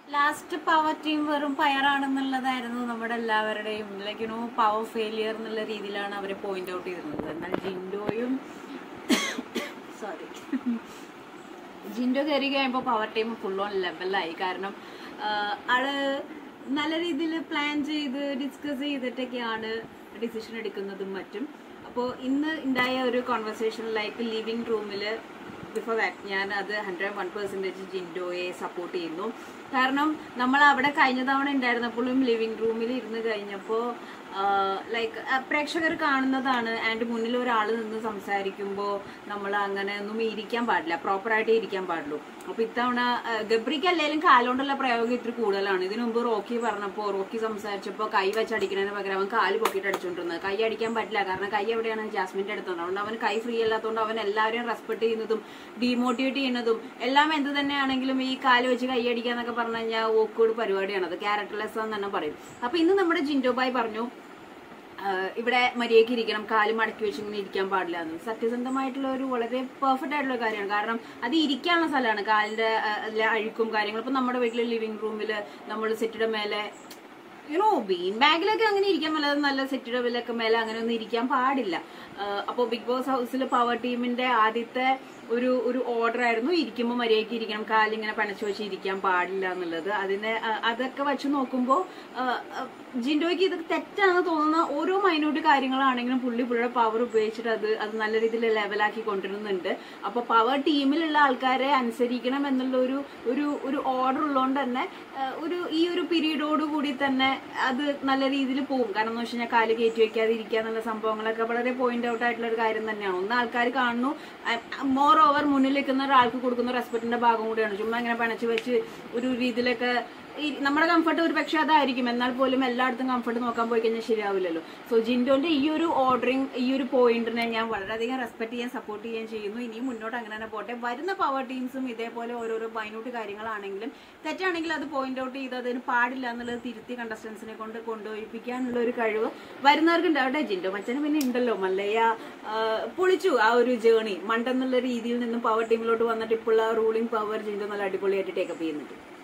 last power team വെറും പയറാണെന്നുള്ളതായിരുന്നു നമ്മുടെ എല്ലാവരുടെയും ലൈക്ക് നോ പവർ ഫെയിലിയർ എന്നുള്ള രീതിയിലാണ് അവരെ പോയിന്റ് ഔട്ട് ചെയ്തിരുന്നത് എന്നാൽ ജിൻഡോയും സോറി ജിൻഡോ കയറി കഴിയുമ്പോൾ പവർ ടീം ഫുൾ ഓൺ ലെവലായി കാരണം ആ, ആള് നല്ല രീതിയിൽ പ്ലാൻ ചെയ്ത് ഡിസ്കസ് ചെയ്തിട്ടൊക്കെയാണ് ഡിസിഷൻ എടുക്കുന്നതും മറ്റും അപ്പോൾ ഇന്ന് ഉണ്ടായ ഒരു കോൺവെർസേഷൻ ലൈക്ക് ലിവിങ് റൂമിൽ ബിഫോർ ദാറ്റ് ഞാൻ അത് ഹൺഡ്രഡ് വൺ പെർസെൻറ്റേജ് ജിൻഡോയെ സപ്പോർട്ട് ചെയ്യുന്നു കാരണം നമ്മൾ അവിടെ കഴിഞ്ഞ തവണ ഉണ്ടായിരുന്നപ്പോഴും ലിവിങ് റൂമിൽ ഇരുന്ന് കഴിഞ്ഞപ്പോൾ ലൈക്ക് പ്രേക്ഷകർ കാണുന്നതാണ് ആൻഡ് മുന്നിൽ ഒരാൾ നിന്ന് സംസാരിക്കുമ്പോൾ നമ്മൾ അങ്ങനെ ഒന്നും ഇരിക്കാൻ പാടില്ല പ്രോപ്പറായിട്ട് ഇരിക്കാൻ പാടുള്ളൂ അപ്പൊ ഇത്തവണ ആ, ഗബ്രിക്ക് അല്ലെങ്കിലും കാലുകൊണ്ടുള്ള പ്രയോഗം ഇത്തിരി കൂടുതലാണ് ഇതിനു മുമ്പ് റോക്കി പറഞ്ഞപ്പോൾ റോക്കി സംസാരിച്ചപ്പോൾ കൈ വെച്ച് അടിക്കുന്നതിന് പകരം അവൻ കാല് പൊക്കിയിട്ട് അടിച്ചോണ്ടിരുന്നത് കൈ അടിക്കാൻ പറ്റില്ല കാരണം കൈ എവിടെയാണ് ജാസ്മിന്റെ അടുത്തുണ്ട് അതുകൊണ്ട് അവൻ കൈ ഫ്രീ അല്ലാത്തതുകൊണ്ട് അവൻ എല്ലാവരെയും റെസ്പെക്ട് ചെയ്യുന്നതും ഡീമോട്ടിവേറ്റ് ചെയ്യുന്നതും എല്ലാം എന്ത് തന്നെയാണെങ്കിലും ഈ കാല് വെച്ച് കൈ അടിക്കുക എന്നൊക്കെ പറഞ്ഞു കഴിഞ്ഞാൽ ഓക്കോട് പരിപാടിയാണ് അത് ക്യാരക്ടർലെസ് എന്ന് തന്നെ പറയും അപ്പൊ ഇന്ന് നമ്മുടെ ജിൻഡോ ബായ് പറഞ്ഞു ആഹ് ഇവിടെ മര്യാദയ്ക്ക് ഇരിക്കണം കാല് മടക്കി വെച്ച് ഇങ്ങനെ ഇരിക്കാൻ പാടില്ല എന്ന് സത്യസന്ധമായിട്ടുള്ള ഒരു വളരെ പെർഫെക്റ്റ് ആയിട്ടുള്ള കാര്യമാണ് കാരണം അത് ഇരിക്കാനുള്ള സ്ഥലമാണ് കാലിന്റെ ആഹ്, അതിലെ അഴുക്കും കാര്യങ്ങളും ഇപ്പൊ നമ്മുടെ വീട്ടിലെ ലിവിംഗ് റൂമിൽ നമ്മൾ സെറ്റിയുടെ മേലെ യുനോ ബീൻ ബാഗിലൊക്കെ അങ്ങനെ ഇരിക്കാൻ മേലെ നല്ല സെറ്റിയുടെ മേലൊക്കെ മേലെ അങ്ങനെ ഒന്നും ഇരിക്കാൻ പാടില്ല അപ്പോൾ ബിഗ് ബോസ് ഹൗസിൽ പവർ ടീമിന്റെ ആദ്യത്തെ ഒരു ഒരു ഓർഡർ ആയിരുന്നു ഇരിക്കുമ്പോൾ മര്യാദയ്ക്ക് ഇരിക്കണം കാലിങ്ങനെ പണച്ചു വെച്ച് ഇരിക്കാൻ പാടില്ല എന്നുള്ളത് അതിനെ ആ, അതൊക്കെ വെച്ച് നോക്കുമ്പോൾ ജിൻഡോയ്ക്ക് ഇത് തെറ്റാണെന്ന് തോന്നുന്ന ഓരോ മൈന്യൂട്ട് കാര്യങ്ങളാണെങ്കിലും പുള്ളി പുള്ളിയുടെ പവർ ഉപയോഗിച്ചിട്ട് അത് അത് നല്ല രീതിയിൽ ലെവലാക്കി കൊണ്ടുവരുന്നുണ്ട് അപ്പൊ പവർ ടീമിലുള്ള ആൾക്കാരെ അനുസരിക്കണം എന്നുള്ള ഒരു ഒരു ഒരു ഓർഡർ ഉള്ളതുകൊണ്ട് തന്നെ ആ, ഒരു ഈ ഒരു പീരീഡോട് കൂടി തന്നെ അത് നല്ല രീതിയിൽ പോകും കാരണം എന്ന് വെച്ച് കഴിഞ്ഞാൽ കാല് കയറ്റി വെക്കാതെ ഇരിക്കുക എന്നുള്ള സംഭവങ്ങളൊക്കെ വളരെ പോയിന്റ് ഔട്ട് ആയിട്ടുള്ള ഒരു കാര്യം തന്നെയാണ് ഒന്ന് ആൾക്കാർ കാണുന്നു മോർ ഓവർ മുന്നിൽ നിൽക്കുന്ന ഒരാൾക്ക് കൊടുക്കുന്ന റെസ്പെക്ടിന്റെ ഭാഗം കൂടിയാണ് ചുമ്മാ ഇങ്ങനെ പണച്ച് വെച്ച് ഒരു രീതിയിലൊക്കെ ഈ നമ്മുടെ കംഫർട്ട് ഒരു പക്ഷെ അതായിരിക്കും എന്നാൽ പോലും എല്ലായിടത്തും കംഫർട്ട് നോക്കാൻ പോയി കഴിഞ്ഞാൽ ശരിയാവില്ലല്ലോ സോ ജിൻഡോന്റെ ഈ ഒരു ഓർഡറിങ് ഈ ഒരു പോയിന്റിനെ ഞാൻ വളരെയധികം റെസ്പെക്ട് ചെയ്യാൻ സപ്പോർട്ട് ചെയ്യാൻ ചെയ്യുന്നു ഇനിയും മുന്നോട്ട് അങ്ങനെ തന്നെ പോട്ടെ വരുന്ന പവർ ടീംസും ഇതേപോലെ ഓരോരോ മൈന്യൂട്ട് കാര്യങ്ങളാണെങ്കിലും തെറ്റാണെങ്കിൽ അത് പോയിന്റ് ഔട്ട് ചെയ്ത് അതിന് പാടില്ല എന്നുള്ളത് തിരുത്തി കണ്ടസ്റ്റൻസിനെ കൊണ്ട് കൊണ്ടുപോയിപ്പിക്കാനുള്ള ഒരു കഴിവ് വരുന്നവർക്ക് ഉണ്ടാവട്ടെ ജിൻഡോ മച്ചന് പിന്നെ ഉണ്ടല്ലോ മല്ലയ്യ ആ, പൊളിച്ചു ആ ഒരു ജേണി മണ്ടെന്നുള്ള രീതിയിൽ നിന്നും പവർ ടീമിലോട്ട് വന്നിട്ട് ഇപ്പോൾ ആ റൂളിംഗ് പവർ ജിൻഡോ നല്ല അടിപൊളിയായിട്ട് ടേക്കപ്പ് ചെയ്യുന്നുണ്ട്